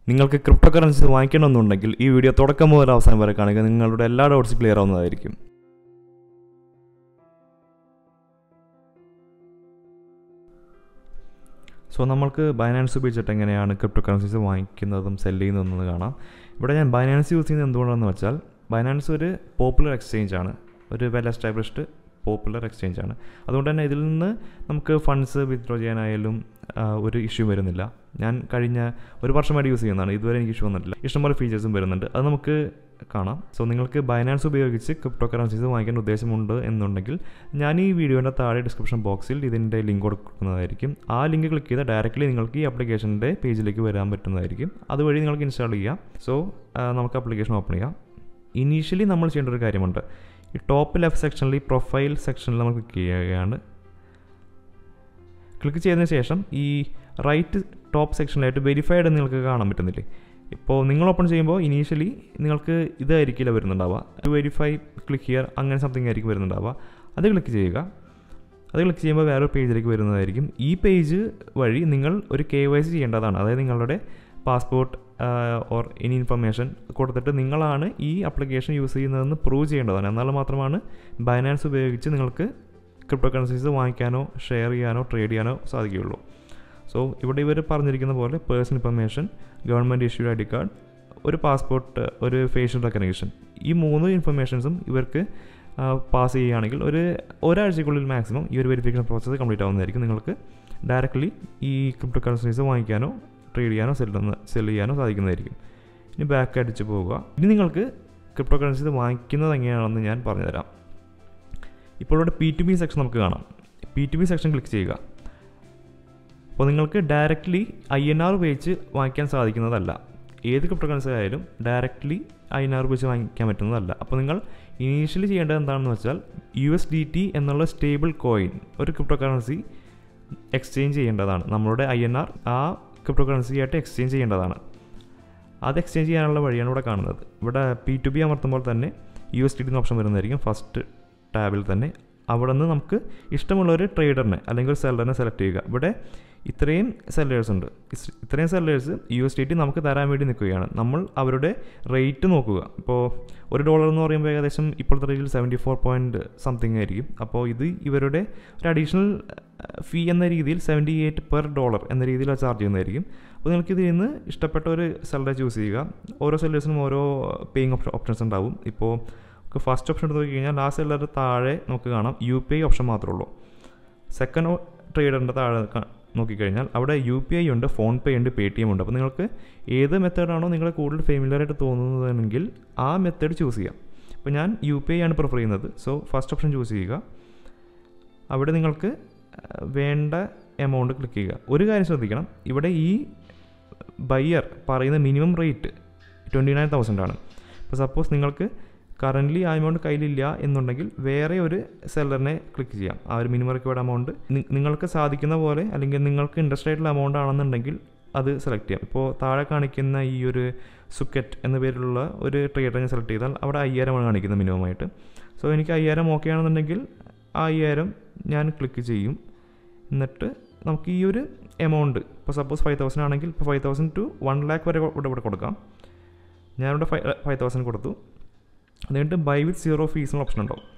നിങ്ങൾക്ക് crypto currency വാങ്ങിക്കണമെന്നുണ്ടെങ്കിൽ ഈ video തുടക്കം മുതൽ അവസാനം വരെ കാണുക നിങ്ങളുടെ എല്ലാ ഡൗട്ട്സും ക്ലിയർ ആവുന്നതായിരിക്കും സോ നമ്മൾക്ക് ബൈനാൻസ് ഉപയോഗിച്ചിട്ട് എങ്ങനെയാണ് ക്രിപ്റ്റോ കറൻസീസ് വാങ്ങിക്കുന്നതും സെല് ചെയ്യുന്നതെന്ന് കാണാം ഇവിടെ ഞാൻ ബൈനാൻസ് യൂസ് ചെയ്യുന്നത് എന്തുകൊണ്ടാണെന്ന് വെച്ചാൽ ബൈനാൻസ് ഒരു പോപ്പുലർ എക്സ്ചേഞ്ച് ആണ് ഒരു വെൽ എസ്റ്റാബ്ലിഷ്ഡ് പോപ്പുലർ എക്സ്ചേഞ്ച് ആണ് അതുകൊണ്ട് തന്നെ ഇതിൽ നിന്ന് നമുക്ക് ഫണ്ട്സ് വിത്ഡ്രോ ചെയ്യാനായാലും ആ, ഒരു ഇഷ്യൂ വരുന്നില്ല ഞാൻ കഴിഞ്ഞ ഒരു വർഷമായിട്ട് യൂസ് ചെയ്യുന്നതാണ് ഇതുവരെ എനിക്ക് ഇഷ്യൂ വന്നിട്ടില്ല ഇഷ്ടംപോലെ ഫീച്ചേഴ്സും വരുന്നുണ്ട് അത് നമുക്ക് കാണാം സോ നിങ്ങൾക്ക് ബൈനാൻസ് ഉപയോഗിച്ച് ക്രിപ്റ്റോ കറൻസീസ് വാങ്ങിക്കാൻ ഉദ്ദേശമുണ്ട് എന്നുണ്ടെങ്കിൽ ഞാൻ ഈ വീഡിയോൻ്റെ താഴെ ഡിസ്ക്രിപ്ഷൻ ബോക്സിൽ ഇതിൻ്റെ ലിങ്ക് കൊടുക്കുന്നതായിരിക്കും ആ ലിങ്ക് ക്ലിക്ക് ചെയ്താൽ ഡയറക്റ്റ്ലി നിങ്ങൾക്ക് ഈ ആപ്ലിക്കേഷൻ്റെ പേജിലേക്ക് വരാൻ പറ്റുന്നതായിരിക്കും അതുവഴി നിങ്ങൾക്ക് ഇൻസ്റ്റാൾ ചെയ്യാം സോ നമുക്ക് ആപ്ലിക്കേഷൻ ഓപ്പൺ ചെയ്യാം ഇനീഷ്യലി നമ്മൾ ചെയ്യേണ്ട ഒരു കാര്യമുണ്ട് ഈ ടോപ്പ് ലെഫ്റ്റ് സെക്ഷനിൽ ഈ പ്രൊഫൈൽ സെക്ഷനിൽ നമ്മൾ ക്ലിക്ക് ചെയ്യുകയാണ് ക്ലിക്ക് ചെയ്തതിന് ശേഷം ഈ റൈറ്റ് ടോപ്പ് സെക്ഷനിലായിട്ട് വെരിഫൈഡ് എന്ന് നിങ്ങൾക്ക് കാണാൻ പറ്റുന്നില്ലേ ഇപ്പോൾ നിങ്ങൾ ഓപ്പൺ ചെയ്യുമ്പോൾ ഇനീഷ്യലി നിങ്ങൾക്ക് ഇതായിരിക്കില്ല വരുന്നുണ്ടാവുക ടു വെരിഫൈ ക്ലിക്ക് ഹിയർ അങ്ങനെ സംതിങ് ആയിരിക്കും വരുന്നുണ്ടാവുക അത് ക്ലിക്ക് ചെയ്യുക അത് ക്ലിക്ക് ചെയ്യുമ്പോൾ വേറൊരു പേജിലേക്ക് വരുന്നതായിരിക്കും ഈ പേജ് വഴി നിങ്ങൾ ഒരു കെ വൈ സി ചെയ്യേണ്ടതാണ് അതായത് നിങ്ങളുടെ പാസ്പോർട്ട് ഓർ എനി ഇൻഫർമേഷൻ കൊടുത്തിട്ട് നിങ്ങളാണ് ഈ ആപ്ലിക്കേഷൻ യൂസ് ചെയ്യുന്നതെന്ന് പ്രൂവ് ചെയ്യേണ്ടതാണ് എന്നാൽ മാത്രമാണ് ബൈനാൻസ് ഉപയോഗിച്ച് നിങ്ങൾക്ക് ക്രിപ്റ്റോ കറൻസീസ് വാങ്ങിക്കാനോ ഷെയർ ചെയ്യാനോ ട്രേഡ് ചെയ്യാനോ സാധിക്കുകയുള്ളൂ സോ ഇവിടെ ഇവർ പറഞ്ഞിരിക്കുന്ന പോലെ personal information government issued I D card ഒരു പാസ്പോർട്ട് ഒരു ഫേഷ്യൽ റെക്കഗ്നേഷൻ ഈ മൂന്ന് ഇൻഫർമേഷൻസും ഇവർക്ക് പാസ് ചെയ്യുകയാണെങ്കിൽ ഒരു ഒരാഴ്ചക്കുള്ളിൽ മാക്സിമം ഈ ഒരു വെരിഫിക്കേഷൻ പ്രോസസ്സ് കംപ്ലീറ്റ് ആവുന്നതായിരിക്കും നിങ്ങൾക്ക് ഡയറക്റ്റ്ലി ഈ ക്രിപ്റ്റോ കറൻസീസ് വാങ്ങിക്കാനോ ട്രേഡ് ചെയ്യാനോ സെൽ സെൽ ചെയ്യാനോ സാധിക്കുന്നതായിരിക്കും ഇനി ബാക്ക് അടിച്ച് പോവുക ഇനി നിങ്ങൾക്ക് ക്രിപ്റ്റോ കറൻസീസ് വാങ്ങിക്കുന്നത് എങ്ങനെയാണെന്ന് ഞാൻ പറഞ്ഞുതരാം ഇപ്പോൾ ഇവിടെ പി ടു ബി സെക്ഷൻ നമുക്ക് കാണാം P to B section click ചെയ്യുക അപ്പോൾ നിങ്ങൾക്ക് ഡയറക്റ്റ്ലി ഐ എൻ ആർ ഉപയോഗിച്ച് വാങ്ങിക്കാൻ സാധിക്കുന്നതല്ല ഏത് ക്രിപ്റ്റോ കറൻസി ആയാലും ഡയറക്റ്റ്ലി ഐ എൻ ആർ ഉപയോഗിച്ച് വാങ്ങിക്കാൻ പറ്റുന്നതല്ല അപ്പോൾ നിങ്ങൾ ഇനീഷ്യലി ചെയ്യേണ്ടത് എന്താണെന്ന് വെച്ചാൽ യു എസ് ഡി ടി എന്നുള്ള സ്റ്റേബിൾ കോയിൻ ഒരു ക്രിപ്റ്റോ കറൻസി എക്സ്ചേഞ്ച് ചെയ്യേണ്ടതാണ് നമ്മളുടെ ഐ എൻ ആർ ആ ക്രിപ്റ്റോ കറൻസി ആയിട്ട് എക്സ്ചേഞ്ച് ചെയ്യേണ്ടതാണ് അത് എക്സ്ചേഞ്ച് ചെയ്യാനുള്ള വഴിയാണ് ഇവിടെ കാണുന്നത് ഇവിടെ പി ടു ബി അമർത്തുമ്പോൾ തന്നെ U S T T option വരുന്നതായിരിക്കും ഫസ്റ്റ് ടാബിൽ തന്നെ അവിടെ നിന്ന് നമുക്ക് ഇഷ്ടമുള്ള ഒരു ട്രേഡറിനെ അല്ലെങ്കിൽ ഒരു സെല്ലറിനെ സെലക്ട് ചെയ്യുക ഇവിടെ ഇത്രയും സെല്ലേഴ്സ് ഉണ്ട് ഇസ്- ഇത്രയും sellers U S T T നമുക്ക് തരാൻ വേണ്ടി നിൽക്കുകയാണ് നമ്മൾ അവരുടെ റേറ്റ് നോക്കുക ഇപ്പോൾ ഒരു ഡോളർ എന്ന് പറയുമ്പോൾ ഏകദേശം ഇപ്പോഴത്തെ റേറ്റിൽ സെവൻറ്റി ഫോർ പോയിൻറ്റ് സംതിങ് ആയിരിക്കും അപ്പോൾ ഇത് ഇവരുടെ ഒരു അഡീഷണൽ ഫീ എന്ന രീതിയിൽ സെവൻറ്റി എയ്റ്റ് പെർ ഡോളർ എന്ന രീതിയിൽ ചാർജ് ചെയ്യുന്നതായിരിക്കും അപ്പോൾ നിങ്ങൾക്ക് ഇതിൽ നിന്ന് ഇഷ്ടപ്പെട്ട ഒരു സെല്ലറെ ചൂസ് ചെയ്യുക ഓരോ സെല്ലേഴ്സിനും ഓരോ പേയിങ് ഓപ്ഷൻ ഓപ്ഷൻസ് ഉണ്ടാവും ഇപ്പോൾ ഫസ്റ്റ് ഓപ്ഷൻ എടുത്ത് നോക്കിക്കഴിഞ്ഞാൽ ആ സെല്ലറിൻ്റെ താഴെ നമുക്ക് കാണാം യു പി ഐ ഓപ്ഷൻ മാത്രമേ ഉള്ളൂ സെക്കൻഡ് ട്രേഡറിൻ്റെ താഴെ ക- നോക്കിക്കഴിഞ്ഞാൽ അവിടെ യു പി ഐ ഉണ്ട് ഫോൺ പേ ഉണ്ട് പേ ടി എം ഉണ്ട് അപ്പോൾ നിങ്ങൾക്ക് ഏത് മെത്തേഡാണോ നിങ്ങൾ കൂടുതൽ ഫെമിലിയർ ആയിട്ട് തോന്നുന്നതെങ്കിൽ ആ മെത്തേഡ് ചൂസ് ചെയ്യാം അപ്പോൾ ഞാൻ യു പി ഐ ആണ് പ്രിഫർ ചെയ്യുന്നത് സോ ഫസ്റ്റ് ഓപ്ഷൻ ചൂസ് ചെയ്യുക അവിടെ നിങ്ങൾക്ക് ആ, വേണ്ട എമൗണ്ട് ക്ലിക്ക് ചെയ്യുക ഒരു കാര്യം ശ്രദ്ധിക്കണം ഇവിടെ ഈ ബയ്യർ പറയുന്ന minimum rate twenty nine thousand ആണ് ഇപ്പോൾ സപ്പോസ് നിങ്ങൾക്ക് കറൻ്റ്ലി ആ എമൗണ്ട് കയ്യിലില്ല എന്നുണ്ടെങ്കിൽ വേറെ ഒരു സെല്ലറിനെ ക്ലിക്ക് ചെയ്യാം ആ ഒരു മിനിമം റിക്വയർഡ് എമൗണ്ട് നിങ്ങൾക്ക് സാധിക്കുന്ന പോലെ അല്ലെങ്കിൽ നിങ്ങൾക്ക് ഇൻട്രസ്റ്റ് ആയിട്ടുള്ള എമൗണ്ട് ആണെന്നുണ്ടെങ്കിൽ അത് സെലക്ട് ചെയ്യാം ഇപ്പോൾ താഴെ കാണിക്കുന്ന ഈ ഒരു സുക്കറ്റ് എന്ന പേരിലുള്ള ഒരു ട്രേഡർ ഞാൻ സെലക്ട് ചെയ്താൽ അവിടെ അയ്യായിരമാണ് കാണിക്കുന്നത് മിനിമം ആയിട്ട് സോ എനിക്ക് അയ്യായിരം ഓക്കെ ആണെന്നുണ്ടെങ്കിൽ ആ അയ്യായിരം ഞാൻ ക്ലിക്ക് ചെയ്യും എന്നിട്ട് നമുക്ക് ഈ ഒരു എമൗണ്ട് ഇപ്പോൾ സപ്പോസ് ഫൈവ് തൗസൻഡ് ആണെങ്കിൽ ഇപ്പോൾ five thousand to one lakh വരെ ഇവിടെ ഇവിടെ കൊടുക്കാം ഞാനിവിടെ ഫൈവ് ഫൈവ് തൗസൻഡ് കൊടുത്തു അത് കഴിഞ്ഞിട്ട് ബൈ വിത്ത് സീറോ ഫീസ് എന്നുള്ള ഓപ്ഷൻ ഉണ്ടാവും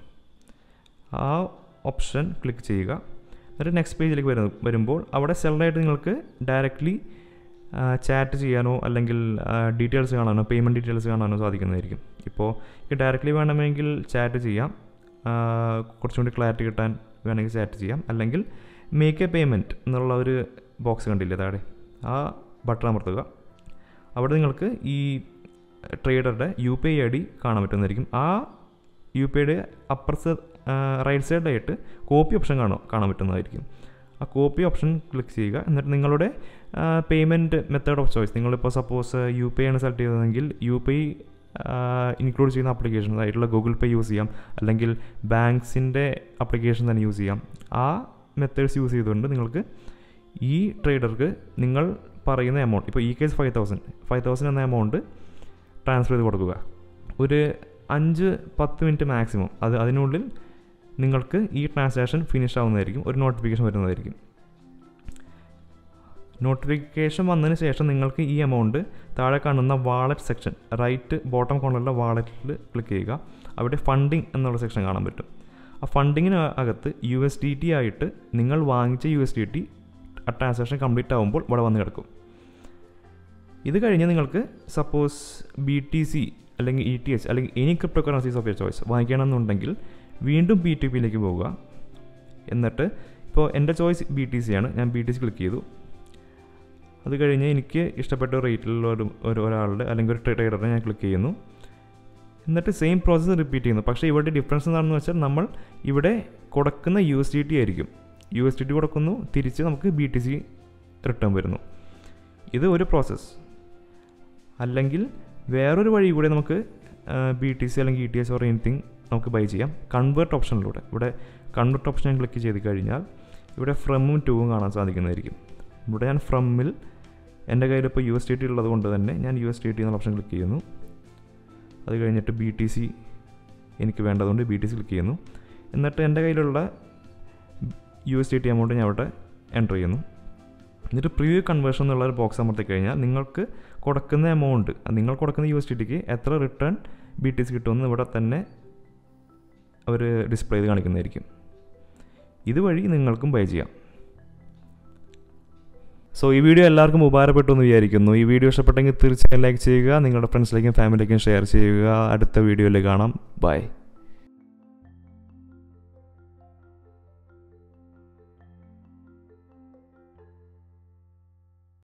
ആ ഓപ്ഷൻ ക്ലിക്ക് ചെയ്യുക എന്നിട്ട് നെക്സ്റ്റ് പേജിലേക്ക് വരുന്ന വരുമ്പോൾ അവിടെ സെല്ലറായിട്ട് നിങ്ങൾക്ക് ഡയറക്റ്റ്ലി ചാറ്റ് ചെയ്യാനോ അല്ലെങ്കിൽ ഡീറ്റെയിൽസ് കാണാനോ പേയ്മെൻറ്റ് ഡീറ്റെയിൽസ് കാണാനോ സാധിക്കുന്നതായിരിക്കും ഇപ്പോൾ ഡയറക്റ്റ്ലി വേണമെങ്കിൽ ചാറ്റ് ചെയ്യാം ആ, കുറച്ചും കൂടി ക്ലാരിറ്റി കിട്ടാൻ വേണമെങ്കിൽ ചാറ്റ് ചെയ്യാം അല്ലെങ്കിൽ മേക്ക് എ പേയ്മെൻറ്റ് എന്നുള്ള ഒരു ബോക്സ് കണ്ടില്ലേ താഴെ ആ ബട്ടൺ അമർത്തുക അവിടെ നിങ്ങൾക്ക് ഈ ട്രേഡറുടെ U P I I D കാണാൻ പറ്റുന്നതായിരിക്കും ആ യു പി ഐയുടെ അപ്പർ റൈറ്റ് സൈഡിലായിട്ട് കോപ്പി ഓപ്ഷൻ കാണാം കാണാൻ പറ്റുന്നതായിരിക്കും ആ കോപ്പി ഓപ്ഷൻ ക്ലിക്ക് ചെയ്യുക എന്നിട്ട് നിങ്ങളുടെ പേയ്മെൻറ്റ് മെത്തേഡ് ഓഫ് ചോയ്സ് നിങ്ങളിപ്പോൾ സപ്പോസ് യു പി ഐ ആണ് സെലക്ട് ചെയ്തതെങ്കിൽ യു പി ഐ ഇൻക്ലൂഡ് ചെയ്യുന്ന ആപ്ലിക്കേഷൻസ് ആയിട്ടുള്ള ഗൂഗിൾ പേ യൂസ് ചെയ്യാം അല്ലെങ്കിൽ ബാങ്ക്സിൻ്റെ ആപ്ലിക്കേഷൻ തന്നെ യൂസ് ചെയ്യാം ആ മെത്തേഡ്സ് യൂസ് ചെയ്തുകൊണ്ട് നിങ്ങൾക്ക് ഈ ട്രേഡർക്ക് നിങ്ങൾ പറയുന്ന എമൗണ്ട് ഇപ്പോൾ ഈ case five thousand five thousand എന്ന എമൗണ്ട് ട്രാൻസ്ഫർ ചെയ്ത് കൊടുക്കുക ഒരു അഞ്ച് പത്ത് മിനിറ്റ് മാക്സിമം അത് അതിനുള്ളിൽ നിങ്ങൾക്ക് ഈ ട്രാൻസാക്ഷൻ ഫിനിഷ് ആവുന്നതായിരിക്കും ഒരു നോട്ടിഫിക്കേഷൻ വരുന്നതായിരിക്കും നോട്ടിഫിക്കേഷൻ വന്നതിന് ശേഷം നിങ്ങൾക്ക് ഈ എമൗണ്ട് താഴെ കാണുന്ന വാളറ്റ് സെക്ഷൻ റൈറ്റ് ബോട്ടം കോർണറിലെ വാളറ്റിൽ ക്ലിക്ക് ചെയ്യുക അവിടെ ഫണ്ടിങ് എന്നുള്ള സെക്ഷൻ കാണാൻ പറ്റും ആ ഫണ്ടിങ്ങിന് അകത്ത് യു എസ് ഡി ടി ആയിട്ട് നിങ്ങൾ വാങ്ങിച്ച യു എസ് ഡി ടി ആ ട്രാൻസാക്ഷൻ കംപ്ലീറ്റ് ആകുമ്പോൾ ഇവിടെ വന്ന് കിടക്കും ഇത് കഴിഞ്ഞ് നിങ്ങൾക്ക് സപ്പോസ് ബി ടി സി അല്ലെങ്കിൽ ഇ ടി എച്ച് അല്ലെങ്കിൽ any crypto currencies of your choice വാങ്ങിക്കണമെന്നുണ്ടെങ്കിൽ വീണ്ടും ബി ടി പിയിലേക്ക് പോവുക എന്നിട്ട് ഇപ്പോൾ എൻ്റെ ചോയ്സ് ബി ടി സി ആണ് ഞാൻ ബി ടി സി ക്ലിക്ക് ചെയ്തു അത് കഴിഞ്ഞ് എനിക്ക് ഇഷ്ടപ്പെട്ട റേറ്റിലുള്ള ഒരു ഒരു ഒരാളുടെ അല്ലെങ്കിൽ ഒരു ട്രേഡറിനെ ഞാൻ ക്ലിക്ക് ചെയ്യുന്നു എന്നിട്ട് സെയിം പ്രോസസ്സ് റിപ്പീറ്റ് ചെയ്യുന്നു പക്ഷേ ഇവിടെ ഡിഫറൻസ് എന്താണെന്ന് വെച്ചാൽ നമ്മൾ ഇവിടെ കൊടുക്കുന്ന യു എസ് ഡി ടി ആയിരിക്കും യു എസ് ഡി ടി കൊടുക്കുന്നു തിരിച്ച് നമുക്ക് ബി ടി സി റിട്ടേൺ വരുന്നു ഇത് ഒരു പ്രോസസ്സ് അല്ലെങ്കിൽ വേറൊരു വഴി കൂടെ നമുക്ക് ബി ടി സി അല്ലെങ്കിൽ E T S or anything നമുക്ക് ബൈ ചെയ്യാം കൺവേർട്ട് ഓപ്ഷനിലൂടെ ഇവിടെ കൺവേർട്ട് ഓപ്ഷൻ ഞാൻ ക്ലിക്ക് ചെയ്ത് കഴിഞ്ഞാൽ ഇവിടെ ഫ്രമും ടൂവും കാണാൻ സാധിക്കുന്നതായിരിക്കും ഇവിടെ ഞാൻ ഫ്രമിൽ എൻ്റെ കയ്യിൽ ഇപ്പോൾ യു എസ് ടി ടി ഉള്ളത് കൊണ്ട് തന്നെ ഞാൻ യു എസ് ടി ടി എന്നുള്ള ഓപ്ഷൻ ക്ലിക്ക് ചെയ്യുന്നു അത് കഴിഞ്ഞിട്ട് ബി ടി സി എനിക്ക് വേണ്ടതുകൊണ്ട് ബി ടി സി ക്ലിക്ക് ചെയ്യുന്നു എന്നിട്ട് എൻ്റെ കയ്യിലുള്ള U S T T amount ഞാൻ അവിടെ എൻ്റർ ചെയ്യുന്നു എന്നിട്ട് പ്രിവ്യൂ കൺവേർഷൻ എന്നുള്ള ഒരു ബോക്സ് അമർത്തി കഴിഞ്ഞാൽ നിങ്ങൾക്ക് കൊടുക്കുന്ന എമൗണ്ട് നിങ്ങൾ കൊടുക്കുന്ന യു എസ് ടി ടിക്ക് എത്ര റിട്ടേൺ ബി ടി സി കിട്ടുമെന്ന് ഇവിടെ തന്നെ അവർ ഡിസ്പ്ലേ ചെയ്ത് കാണിക്കുന്നതായിരിക്കും ഇതുവഴി നിങ്ങൾക്കും ബൈ ചെയ്യാം സോ ഈ വീഡിയോ എല്ലാവർക്കും ഉപകാരപ്പെട്ടു എന്ന് വിചാരിക്കുന്നു ഈ വീഡിയോ ഇഷ്ടപ്പെട്ടെങ്കിൽ തീർച്ചയായും ലൈക്ക് ചെയ്യുക നിങ്ങളുടെ ഫ്രണ്ട്സിലേക്കും ഫാമിലിയിലേക്കും ഷെയർ ചെയ്യുക അടുത്ത വീഡിയോയിൽ കാണാം ബൈ